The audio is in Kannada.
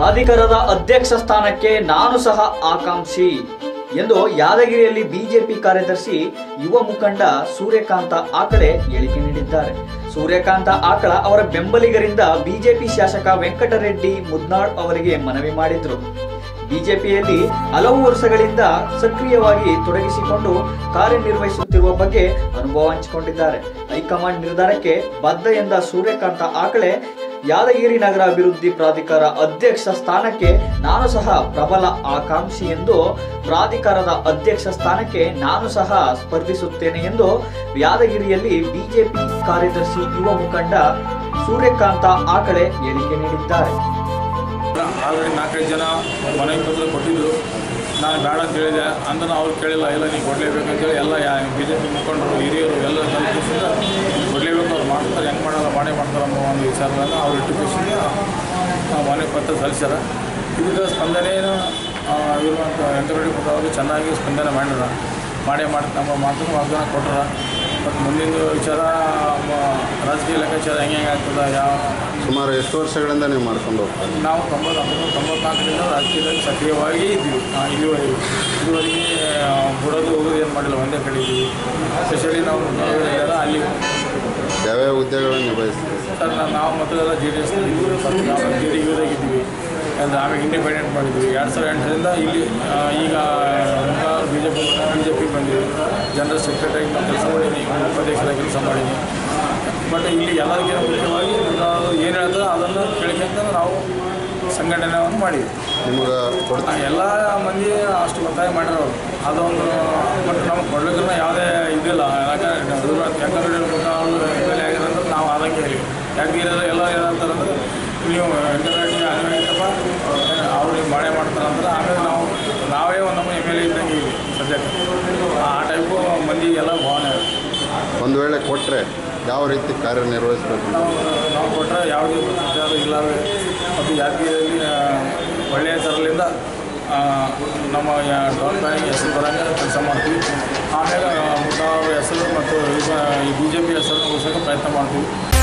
ಪ್ರಾಧಿಕಾರದ ಅಧ್ಯಕ್ಷ ಸ್ಥಾನಕ್ಕೆ ನಾನು ಸಹ ಆಕಾಂಕ್ಷಿ ಎಂದು ಯಾದಗಿರಿಯಲ್ಲಿ ಬಿಜೆಪಿ ಕಾರ್ಯದರ್ಶಿ ಯುವ ಮುಖಂಡ ಸೂರ್ಯಕಾಂತ ಆಕಳೆ ಹೇಳಿಕೆ ನೀಡಿದ್ದಾರೆ ಸೂರ್ಯಕಾಂತ ಆಕಳ ಅವರ ಬೆಂಬಲಿಗರಿಂದ ಬಿಜೆಪಿ ಶಾಸಕ ವೆಂಕಟರೆಡ್ಡಿ ಮುದ್ನಾಳ್ ಅವರಿಗೆ ಮನವಿ ಮಾಡಿದ್ರು ಬಿಜೆಪಿಯಲ್ಲಿ ಹಲವು ವರ್ಷಗಳಿಂದ ಸಕ್ರಿಯವಾಗಿ ತೊಡಗಿಸಿಕೊಂಡು ಕಾರ್ಯನಿರ್ವಹಿಸುತ್ತಿರುವ ಬಗ್ಗೆ ಅನುಭವ ಹಂಚಿಕೊಂಡಿದ್ದಾರೆ ಹೈಕಮಾಂಡ್ ನಿರ್ಧಾರಕ್ಕೆ ಬದ್ಧ ಎಂದ ಸೂರ್ಯಕಾಂತ ಆಕಳೆ ಯಾದಗಿರಿ ನಗರ ಅಭಿವೃದ್ಧಿ ಪ್ರಾಧಿಕಾರ ಅಧ್ಯಕ್ಷ ಸ್ಥಾನಕ್ಕೆ ನಾನು ಸಹ ಪ್ರಬಲ ಆಕಾಂಕ್ಷಿ ಎಂದು ಪ್ರಾಧಿಕಾರದ ಅಧ್ಯಕ್ಷ ಸ್ಥಾನಕ್ಕೆ ನಾನು ಸಹ ಸ್ಪರ್ಧಿಸುತ್ತೇನೆ ಎಂದು ಯಾದಗಿರಿಯಲ್ಲಿ ಬಿಜೆಪಿ ಕಾರ್ಯದರ್ಶಿ ಯುವ ಮುಖಂಡ ಸೂರ್ಯಕಾಂತ ಆಕಳೆ ಹೇಳಿಕೆ ನೀಡಿದ್ದಾರೆ ಆಲ್ರೆಡಿ ನಾಲ್ಕೈದು ಜನ ಮನೆಗೆ ಪತ್ರ ಕೊಟ್ಟಿದ್ದರು ನಾನು ಬೇಡ ಅಂತ ಹೇಳಿದೆ ಅಂದ್ರೆ ಅವ್ರು ಕೇಳಿಲ್ಲ ಇಲ್ಲ ನೀವು ಕೊಡಲೇಬೇಕಂತೇಳಿ ಎಲ್ಲ ಯಾ ಬಿ ಜೆ ಪಿ ಮುಖಂಡರು ಹಿರಿಯರು ಎಲ್ಲ ತಲುಪಿಸಿದ ಕೊಡಲೇಬೇಕು ಅವ್ರು ಮಾಡ್ತಾರೆ ಹೆಂಗೆ ಮಾಡಲ್ಲ ಮಾಡೇ ಮಾಡ್ತಾರೆ ಅನ್ನೋ ಒಂದು ವಿಚಾರದಾಗ ಅವ್ರು ಇಟ್ಟು ಖುಷಿಗೆ ಮನೆ ಪತ್ರ ಸಲ್ಲಿಸ್ಯಾರ ಇದಕ್ಕೆ ಸ್ಪಂದನೆಯನ್ನು ಇರುವಂಥ ವೆಂಕಟರೆಡ್ಡಿ ಪುತ್ರ ಅವರು ಚೆನ್ನಾಗಿ ಸ್ಪಂದನೆ ಮಾಡ್ಯಾರ ಮಾಡೇ ಮಾಡಿ ನಮ್ಮ ಮಾತನ್ನು ವಾಗ್ದಾನ ಕೊಟ್ಟರ ಮತ್ತು ಮುಂದಿನ ವಿಚಾರ ಮ- ರಾಜಕೀಯ ಲೆಕ್ಕಾಚಾರ ಹೆಂಗೆ ಹೆಂಗೆ ಆಗ್ತದೆ ಯಾವ ಸುಮಾರು ಎಷ್ಟು ವರ್ಷಗಳಿಂದ ನೀವು ಮಾಡ್ಕೊಂಡು ಹೋಗ್ತಾರೆ ನಾವು ತೊಂಬತ್ತು ಹತ್ತೊಂಬತ್ತು ತೊಂಬತ್ನಾಲ್ಕರಿಂದ ರಾಜಕೀಯದಲ್ಲಿ ಸಕ್ರಿಯವಾಗಿ ಇದ್ದೀವಿ ಆ, ಇಲ್ಲಿವರೆಗೆ ಇದುವರೆಗೆ ಆ, ಬಿಡೋದು ಹೋಗೋದು ಏನು ಮಾಡಿಲ್ಲ ಒಂದೇ ಕಡೆ ಇದ್ದೀವಿ ಸ್ಪೆಷಲಿ ನಾವು ಎಲ್ಲ ಅಲ್ಲಿ ಯಾವ್ಯಾವ ಹುದ್ದೆಗಳನ್ನು ನಿಭಾಯಿಸ್ತೀವಿ ಸರ್ ನಾವು- ನಾವು ಮೊದಲೆಲ್ಲ ಜೆ ಡಿ ಎಸ್ ಇದ್ದೀವಿ ಫಸ್ಟ್ ನಾವು ಜೆ ಡಿ ಯುದಾಗ ಇದ್ದೀವಿ ಅಂದರೆ ಆಮೇಲೆ ಇಂಡಿಪೆಂಡೆಂಟ್ ಮಾಡಿದ್ವಿ ಎರಡು ಸಾವಿರದ ಎಂಟರಿಂದ ಇಲ್ಲಿ ಆ, ಈಗ B J P B J P ಬಂದಿವಿ ಜನರಲ್ ಸೆಕ್ರೆಟರಿ ಕೆಲಸ ಮಾಡೀನಿ ಉಪಾಧ್ಯಕ್ಷರಾಗಿ ಕೆಲಸ ಮಾಡೀನಿ ಬಟ್ ಇಲ್ಲಿ ಎಲ್ಲರಿಗಿಂತ ಮುಖ್ಯವಾಗಿ ನಾವು ಏನು ಹೇಳ್ತಾರೆ ಅದನ್ನು ಕೇಳ್ಕೊಂತ ನಾವು ಸಂಘಟನೆಯನ್ನು ಮಾಡಿದ್ವಿ ನಿಮಗೆ ಕೊಡ್ತಾ ಆ, ಎಲ್ಲ ಮಂದಿ ಅಷ್ಟು ಒತ್ತಾಯ ಮಾಡಿರೋ ಅದೊಂದು ಬಟ್ ನಮ್ಗೆ ಕೊಡ್ಲಿಕ್ಕೆ ಯಾವುದೇ ಇದಿಲ್ಲ ಯಾಕಂದ್ರೆ ಯಾಕಂದ್ರೆ ಎಮ್ ಎಲ್ ಎ ಆಗಿರಂದ್ರೆ ನಾವು ಆದಂಗೆ ಹೇಳಿ ಯಾಕೆ ಇರೋದು ಎಲ್ಲ ಏನಂತಾರಂದ್ರೆ ನೀವು ವೆಂಕಟರೆಡ್ಡಿ ಅನ್ವೇಷಪ್ಪ ಅವ್ರಿಗೆ ಮಾಡೇ ಮಾಡ್ತಾರಂದ್ರೆ ಆಮೇಲೆ ನಾವು ನಾವೇ ಒಂದು ನಮ್ಮ ಎಮ್ ಎಲ್ ಎ ಇದ್ದಂಗೆ ಇಲ್ಲಿ ಸದ್ಯಕ್ಕೆ ಆ ಟೈಪು ಮಂದಿ ಎಲ್ಲ ಭಾವನೆ ಇದೆ. ಒಂದು ವೇಳೆ ಕೊಟ್ಟರೆ ಯಾವ ರೀತಿ ಕಾರ್ಯನಿರ್ವಹಿಸಬೇಕು ನಾವು ನಾವು ಕೊಟ್ಟರೆ ಯಾವುದೇ ಭ್ರಷ್ಟಾಚಾರ ಇಲ್ಲವೇ ಮತ್ತು ಯಾದಗಿರಿಯಲ್ಲಿ ಆ, ಒಳ್ಳೆಯ ಥರಲಿಂದ ಆ, ನಮ್ಮ ಯಾ- ಡಾನ್ ಬ್ಯಾಂಕ್ ಹೆಸರು ಬರೋಂಗೆ ಕೆಲಸ ಮಾಡ್ತೀವಿ ಆಮೇಲೆ ಮುದ್ದಾವ್ರ ಹೆಸರು ಮತ್ತು ಈ ಬಿ ಜೆ ಪಿ ಹೆಸರನ್ನು ಉಳಿಸೋಕೆ ಪ್ರಯತ್ನ ಮಾಡ್ತೀವಿ